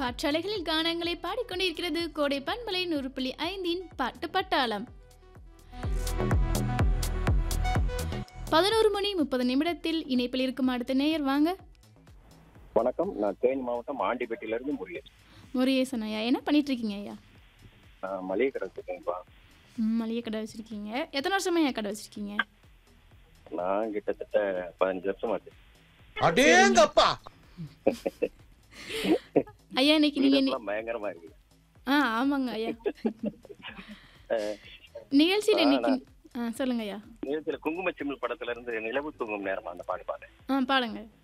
காற்றலைகளில் கானங்களை பாடிக்கொண்டிருக்கிறது கோடை பண்பலை நூறு புள்ளி ஐந்தின் பாட்டு பட்டாளம் பதினோரு மணி முப்பது நிமிடத்தில் இணைப்பில் இருக்கும் அடுத்த நேயர் வாங்க வணக்கம் நான் தேனி மாவட்டம் ஆண்டிப்பேட்டையில இருந்து முருகேஷ் முருகேசன் ஐயா என்ன பண்ணிட்டு இருக்கீங்க ஐயா நான் மளிகை கடை வச்சிருக்கேன்ப்பா ம், மளிகை கடை வச்சிருக்கீங்க எத்தனை வருஷமா ஐயா கடை வச்சிருக்கீங்க நான் கிட்டத்தட்ட பதினஞ்சு வருஷம் ஆச்சு அடேங்கப்பா ஐயா இன்னைக்கு நீங்க நி- வீடெல்லாம் பயங்கரமா இருக்கு ஆ ஆமாங்க ஐயா நிகழ்ச்சியில் இன்னைக்கு ஆ சொல்லுங்க ஐயா நிகழ்ச்சியில குங்கும சிமிழ் படத்துல இருந்து நிலவு தூங்கும் நேரமா அந்த பாடு பாடு ஆ பாடுங்க